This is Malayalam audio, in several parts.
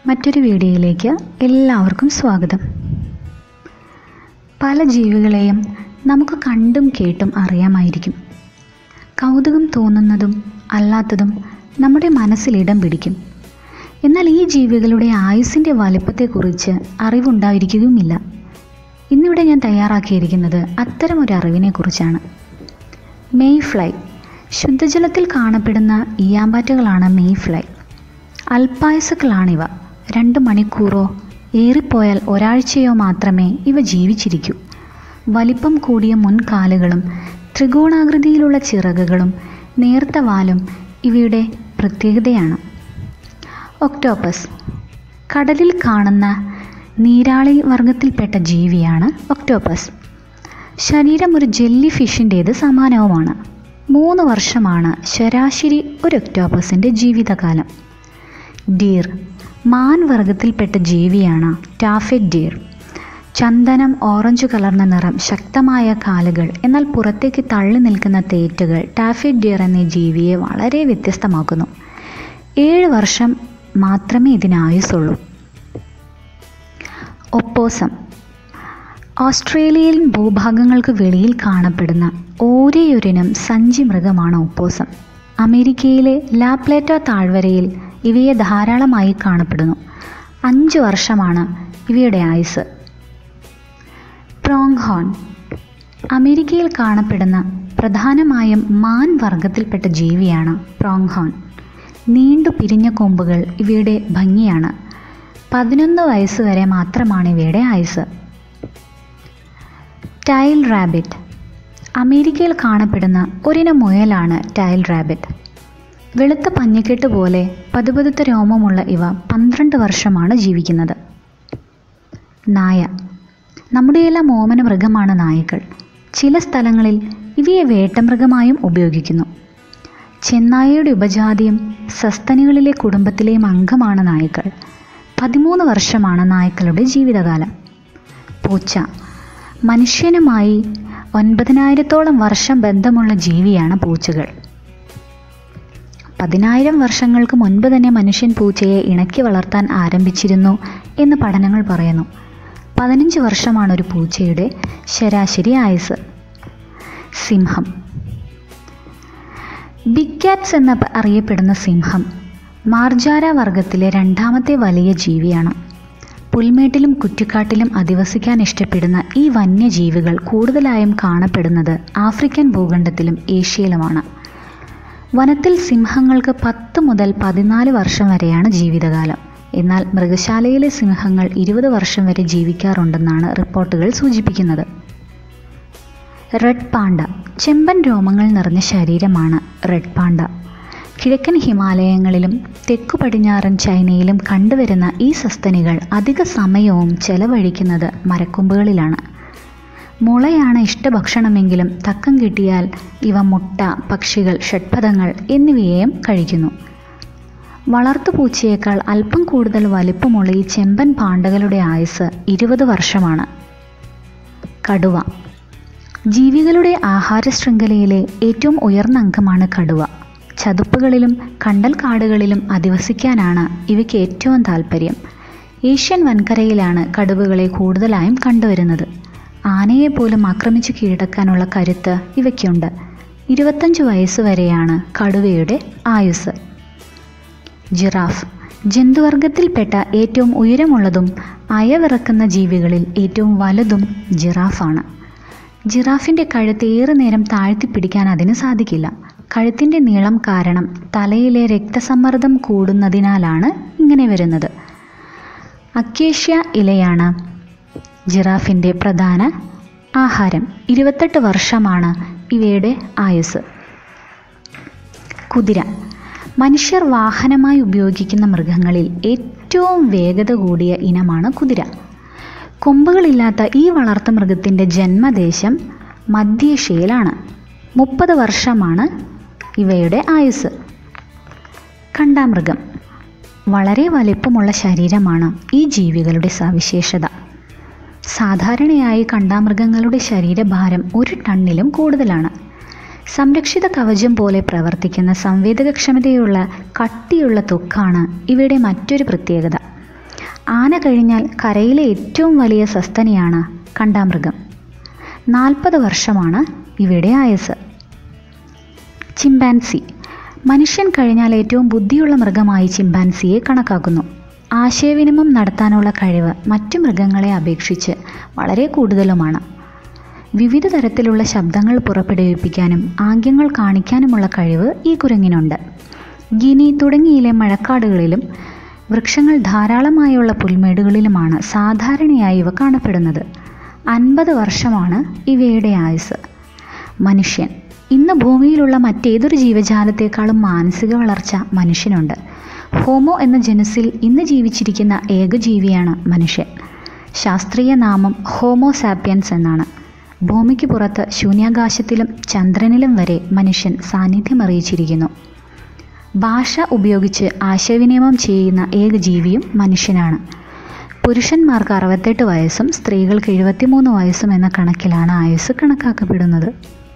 മറ്റൊരു വീഡിയോയിലേക്ക് എല്ലാവർക്കും സ്വാഗതം പല ജീവികളെയും നമുക്ക് കണ്ടും കേട്ടും അറിയാമായിരിക്കും കൗതുകം തോന്നുന്നതും അല്ലാത്തതും നമ്മുടെ മനസ്സിൽ ഇടം പിടിക്കും എന്നാൽ ഈ ജീവികളുടെ ആയുസ്സിൻ്റെ വലിപ്പത്തെക്കുറിച്ച് അറിവുണ്ടായിരിക്കുകയുമില്ല ഇന്നിവിടെ ഞാൻ തയ്യാറാക്കിയിരിക്കുന്നത് അത്തരമൊരു അറിവിനെക്കുറിച്ചാണ് മെയ് ഫ്ലൈ ശുദ്ധജലത്തിൽ കാണപ്പെടുന്ന ഈയാമ്പാറ്റകളാണ് മെയ് ഫ്ലൈ അല്പായുസുക്കളാണിവ രണ്ട് മണിക്കൂറോ ഏറിപ്പോയാൽ ഒരാഴ്ചയോ മാത്രമേ ഇവ ജീവിച്ചിരിക്കൂ വലിപ്പം കൂടിയ മുൻകാലുകളും ത്രികോണാകൃതിയിലുള്ള ചിറകുകളും നേർത്ത വാലും ഇവയുടെ പ്രത്യേകതയാണ് ഒക്ടോപ്പസ് കടലിൽ കാണുന്ന നീരാളി വർഗത്തിൽപ്പെട്ട ജീവിയാണ് ഒക്ടോപ്പസ് ശരീരം ഒരു ജെല്ലി ഫിഷിൻ്റേത് സമാനവുമാണ് മൂന്ന് വർഷമാണ് ശരാശരി ഒരു ഒക്ടോപ്പസിൻ്റെ ജീവിതകാലം ഡീർ മാൻ വർഗത്തിൽപ്പെട്ട ജീവിയാണ് ടാഫെറ്റ് ഡീർ ചന്ദനം ഓറഞ്ച് കലർന്ന നിറം ശക്തമായ കാലുകൾ എന്നാൽ പുറത്തേക്ക് തള്ളി നിൽക്കുന്ന തേറ്റുകൾ ടാഫെറ്റ് ഡീർ എന്ന ജീവിയെ വളരെ വ്യത്യസ്തമാക്കുന്നു ഏഴ് വർഷം മാത്രമേ ഇതിന് ആയുസുള്ളൂ ഒപ്പോസം ഓസ്ട്രേലിയൻ ഭൂഭാഗങ്ങൾക്ക് വെളിയിൽ കാണപ്പെടുന്ന ഒരേയൊരിനം സഞ്ചി മൃഗമാണ് ഒപ്പോസം അമേരിക്കയിലെ ലാപ്ലേറ്റോ താഴ്വരയിൽ ഇവയെ ധാരാളമായി കാണപ്പെടുന്നു അഞ്ച് വർഷമാണ് ഇവയുടെ ആയുസ് പ്രോങ്ഹോൺ അമേരിക്കയിൽ കാണപ്പെടുന്ന പ്രധാനമായും മാൻ വർഗത്തിൽപ്പെട്ട ജീവിയാണ് പ്രോങ്ഹോൺ നീണ്ടു പിരിഞ്ഞ കൊമ്പുകൾ ഇവയുടെ ഭംഗിയാണ് പതിനൊന്ന് വയസ്സ് വരെ മാത്രമാണ് ഇവയുടെ ആയുസ് ടൈൽ റാബിറ്റ് അമേരിക്കയിൽ കാണപ്പെടുന്ന ഒരിനം മുയലാണ് ടൈൽ റാബിറ്റ് വെളുത്ത പഞ്ഞിക്കെട്ട് പോലെ പതുപതുത്ത രോമമുള്ള ഇവ പന്ത്രണ്ട് വർഷമാണ് ജീവിക്കുന്നത് നായ നമ്മുടെയെല്ലാം ഓമന മൃഗമാണ് നായകൾ ചില സ്ഥലങ്ങളിൽ ഇവയെ വേട്ടമൃഗമായും ഉപയോഗിക്കുന്നു ചെന്നായയുടെ ഉപജാതിയും സസ്തനികളിലെ കുടുംബത്തിലെയും അംഗമാണ് നായ്ക്കൾ പതിമൂന്ന് വർഷമാണ് നായ്ക്കളുടെ ജീവിതകാലം പൂച്ച മനുഷ്യനുമായി ഒൻപതിനായിരത്തോളം വർഷം ബന്ധമുള്ള ജീവിയാണ് പൂച്ചകൾ പതിനായിരം വർഷങ്ങൾക്ക് മുൻപ് തന്നെ മനുഷ്യൻ പൂച്ചയെ ഇണക്കി വളർത്താൻ ആരംഭിച്ചിരുന്നു എന്ന് പഠനങ്ങൾ പറയുന്നു പതിനഞ്ച് വർഷമാണ് ഒരു പൂച്ചയുടെ ശരാശരി ആയുസ് സിംഹം ബിഗ് കാറ്റ്സ് എന്ന് അറിയപ്പെടുന്ന സിംഹം മാർജാര വർഗത്തിലെ രണ്ടാമത്തെ വലിയ ജീവിയാണ് പുൽമേട്ടിലും കുറ്റിക്കാട്ടിലും അധിവസിക്കാൻ ഇഷ്ടപ്പെടുന്ന ഈ വന്യജീവികൾ കൂടുതലായും കാണപ്പെടുന്നത് ആഫ്രിക്കൻ ഭൂഖണ്ഡത്തിലും ഏഷ്യയിലുമാണ് വനത്തിൽ സിംഹങ്ങൾക്ക് പത്ത് മുതൽ പതിനാല് വർഷം വരെയാണ് ജീവിതകാലം എന്നാൽ മൃഗശാലയിലെ സിംഹങ്ങൾ ഇരുപത് വർഷം വരെ ജീവിക്കാറുണ്ടെന്നാണ് റിപ്പോർട്ടുകൾ സൂചിപ്പിക്കുന്നത് റെഡ് പാണ്ട ചെമ്പൻ രോമങ്ങൾ നിറഞ്ഞ ശരീരമാണ് റെഡ് പാണ്ട കിഴക്കൻ ഹിമാലയങ്ങളിലും തെക്കു പടിഞ്ഞാറൻ ചൈനയിലും കണ്ടുവരുന്ന ഈ സസ്തനികൾ അധിക സമയവും ചെലവഴിക്കുന്നത് മരക്കൊമ്പുകളിലാണ് മുളയാണ് ഇഷ്ടഭക്ഷണമെങ്കിലും തക്കം കിട്ടിയാൽ ഇവ മുട്ട പക്ഷികൾ ഷഡ്പഥങ്ങൾ എന്നിവയെയും കഴിക്കുന്നു വളർത്തുപൂച്ചയേക്കാൾ അല്പം കൂടുതൽ വലിപ്പമുള്ള ഈ ചെമ്പൻ പാണ്ടകളുടെ ആയുസ് ഇരുപത് വർഷമാണ് കടുവ ജീവികളുടെ ആഹാര ശൃംഖലയിലെ ഏറ്റവും ഉയർന്ന അംഗമാണ് കടുവ ചതുപ്പുകളിലും കണ്ടൽ കാടുകളിലും അധിവസിക്കാനാണ് ഇവയ്ക്ക് ഏറ്റവും താല്പര്യം ഏഷ്യൻ വൻകരയിലാണ് കടുവകളെ കൂടുതലായും കണ്ടുവരുന്നത് ആനയെ പോലും ആക്രമിച്ചു കീഴടക്കാനുള്ള കരുത്ത് ഇവയ്ക്കുണ്ട് ഇരുപത്തഞ്ച് വയസ്സ് വരെയാണ് കടുവയുടെ ആയുസ് ജിറാഫ് ജന്തുവർഗത്തിൽപ്പെട്ട ഏറ്റവും ഉയരമുള്ളതും അയവിറക്കുന്ന ജീവികളിൽ ഏറ്റവും വലുതും ജിറാഫാണ് ജിറാഫിൻ്റെ കഴുത്ത് ഏറെ നേരം താഴ്ത്തിപ്പിടിക്കാൻ അതിന് സാധിക്കില്ല കഴുത്തിൻ്റെ നീളം കാരണം തലയിലെ രക്തസമ്മർദ്ദം കൂടുന്നതിനാലാണ് ഇങ്ങനെ വരുന്നത് അക്കേഷ്യ ഇലയാണ് ജിറാഫിൻ്റെ പ്രധാന ആഹാരം ഇരുപത്തെട്ട് വർഷമാണ് ഇവയുടെ ആയുസ് കുതിര മനുഷ്യർ വാഹനമായി ഉപയോഗിക്കുന്ന മൃഗങ്ങളിൽ ഏറ്റവും വേഗത കൂടിയ ഇനമാണ് കുതിര കൊമ്പുകളില്ലാത്ത ഈ വളർത്തുമൃഗത്തിൻ്റെ ജന്മദേശം മധ്യേഷ്യയിലാണ് മുപ്പത് വർഷമാണ് ഇവയുടെ ആയുസ് കണ്ടാമൃഗം വളരെ വലിപ്പമുള്ള ശരീരമാണ് ഈ ജീവികളുടെ സവിശേഷത സാധാരണയായി കണ്ടാമൃഗങ്ങളുടെ ശരീരഭാരം ഒരു ടണ്ണിലും കൂടുതലാണ് സംരക്ഷിത കവചം പോലെ പ്രവർത്തിക്കുന്ന സംവേദകക്ഷമതയുള്ള കട്ടിയുള്ള ത്വക്കാണ് ഇവയുടെ മറ്റൊരു പ്രത്യേകത ആന കഴിഞ്ഞാൽ കരയിലെ ഏറ്റവും വലിയ സസ്തനിയാണ് കണ്ടാമൃഗം നാൽപ്പത് വർഷമാണ് ഇവയുടെ ആയുസ് ചിമ്പാൻസി മനുഷ്യൻ കഴിഞ്ഞാൽ ഏറ്റവും ബുദ്ധിയുള്ള മൃഗമായി ചിമ്പാൻസിയെ കണക്കാക്കുന്നു ആശയവിനിമയം നടത്താനുള്ള കഴിവ് മറ്റു മൃഗങ്ങളെ അപേക്ഷിച്ച് വളരെ കൂടുതലുമാണ് വിവിധ തരത്തിലുള്ള ശബ്ദങ്ങൾ പുറപ്പെടുവിപ്പിക്കാനും ആംഗ്യങ്ങൾ കാണിക്കാനുമുള്ള കഴിവ് ഈ കുരങ്ങിനുണ്ട് ഗിനി തുടങ്ങിയിലെ മഴക്കാടുകളിലും വൃക്ഷങ്ങൾ ധാരാളമായുള്ള പുൽമേടുകളിലുമാണ് സാധാരണയായി ഇവ കാണപ്പെടുന്നത് അൻപത് വർഷമാണ് ഇവയുടെ ആയുസ് മനുഷ്യൻ ഇന്ന് ഭൂമിയിലുള്ള മറ്റേതൊരു ജീവജാലത്തെക്കാളും മാനസിക വളർച്ച മനുഷ്യനുണ്ട് ഹോമോ എന്ന ജനുസിൽ ഇന്ന് ജീവിച്ചിരിക്കുന്ന ഏക ജീവിയാണ് മനുഷ്യൻ ശാസ്ത്രീയ നാമം ഹോമോ സാപ്പിയൻസ് എന്നാണ് ഭൂമിക്ക് പുറത്ത് ശൂന്യാകാശത്തിലും ചന്ദ്രനിലും വരെ മനുഷ്യൻ സാന്നിധ്യം അറിയിച്ചിരിക്കുന്നു ഭാഷ ഉപയോഗിച്ച് ആശയവിനിമയം ചെയ്യുന്ന ഏക ജീവിയും മനുഷ്യനാണ് പുരുഷന്മാർക്ക് അറുപത്തെട്ട് വയസ്സും സ്ത്രീകൾക്ക് എഴുപത്തിമൂന്ന് വയസ്സും എന്ന കണക്കിലാണ് ആയുസ് കണക്കാക്കപ്പെടുന്നത്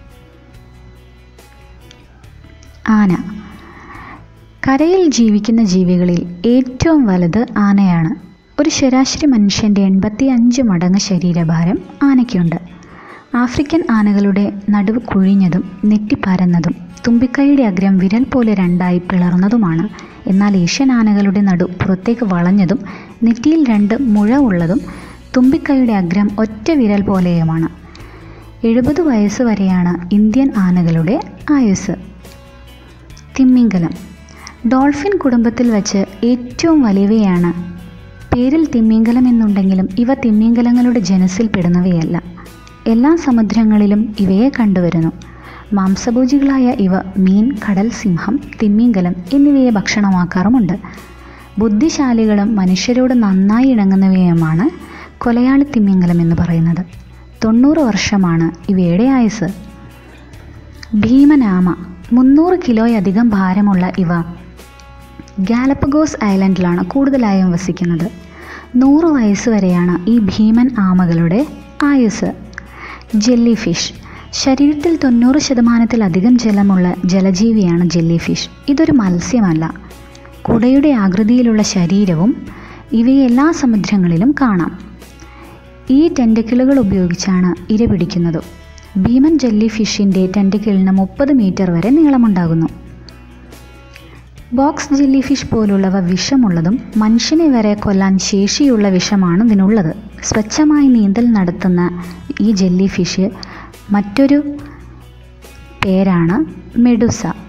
ആന കരയിൽ ജീവിക്കുന്ന ജീവികളിൽ ഏറ്റവും വലുത് ആനയാണ് ഒരു ശരാശരി മനുഷ്യൻ്റെ എൺപത്തി അഞ്ച് മടങ്ങ് ശരീരഭാരം ആനയ്ക്കുണ്ട് ആഫ്രിക്കൻ ആനകളുടെ നടുവ് കുഴിഞ്ഞതും നെറ്റിപ്പരന്നതും തുമ്പിക്കൈയുടെ അഗ്രം വിരൽ പോലെ രണ്ടായി പിളർന്നതുമാണ് എന്നാൽ ഏഷ്യൻ ആനകളുടെ നടു പുറത്തേക്ക് വളഞ്ഞതും നെറ്റിയിൽ രണ്ട് മുഴ ഉള്ളതും തുമ്പിക്കൈയുടെ അഗ്രം ഒറ്റ വിരൽ പോലെയുമാണ് എഴുപത് വയസ്സ് വരെയാണ് ഇന്ത്യൻ ആനകളുടെ ആയുസ് തിമ്മിങ്കലം ഡോൾഫിൻ കുടുംബത്തിൽ വച്ച് ഏറ്റവും വലിയവയാണ് പേരിൽ തിമ്മിങ്കലം എന്നുണ്ടെങ്കിലും ഇവ തിമ്മിങ്കലങ്ങളുടെ ജനസിൽ പെടുന്നവയല്ല എല്ലാ സമുദ്രങ്ങളിലും ഇവയെ കണ്ടുവരുന്നു മാംസഭോജികളായ ഇവ മീൻ കടൽ സിംഹം തിമ്മിങ്കലം എന്നിവയെ ഭക്ഷണമാക്കാറുമുണ്ട് ബുദ്ധിശാലികളും മനുഷ്യരോട് നന്നായി ഇണങ്ങുന്നവയുമാണ് കൊലയാളി തിമ്മിങ്കലം എന്ന് പറയുന്നത് തൊണ്ണൂറ് വർഷമാണ് ഇവയുടെ ആയുസ് ഭീമനാമ മുന്നൂറ് കിലോയധികം ഭാരമുള്ള ഇവ ഗാലപ്പഗോസ് ഐലൻഡിലാണ് കൂടുതലായും വസിക്കുന്നത് നൂറ് വയസ്സ് വരെയാണ് ഈ ഭീമൻ ആമകളുടെ ആയുസ് ജെല്ലി ഫിഷ് ശരീരത്തിൽ തൊണ്ണൂറ് ശതമാനത്തിലധികം ജലമുള്ള ജലജീവിയാണ് ജെല്ലി ഫിഷ് ഇതൊരു മത്സ്യമല്ല കുടയുടെ ആകൃതിയിലുള്ള ശരീരവും ഇവയെ എല്ലാ സമുദ്രങ്ങളിലും കാണാം ഈ ടെൻഡക്കിളുകൾ ഉപയോഗിച്ചാണ് ഇര പിടിക്കുന്നത് ഭീമൻ ജെല്ലി ഫിഷിൻ്റെ ടെൻഡക്കിളിന് മുപ്പത് മീറ്റർ വരെ നീളമുണ്ടാകുന്നു ബോക്സ് ജെല്ലി ഫിഷ് പോലുള്ളവ വിഷമുള്ളതും മനുഷ്യനെ വരെ കൊല്ലാൻ ശേഷിയുള്ള വിഷമാണ് ഇതിനുള്ളത് സ്വച്ഛമായി നീന്തൽ നടത്തുന്ന ഈ ജെല്ലി ഫിഷ് മറ്റൊരു പേരാണ് മെഡുസ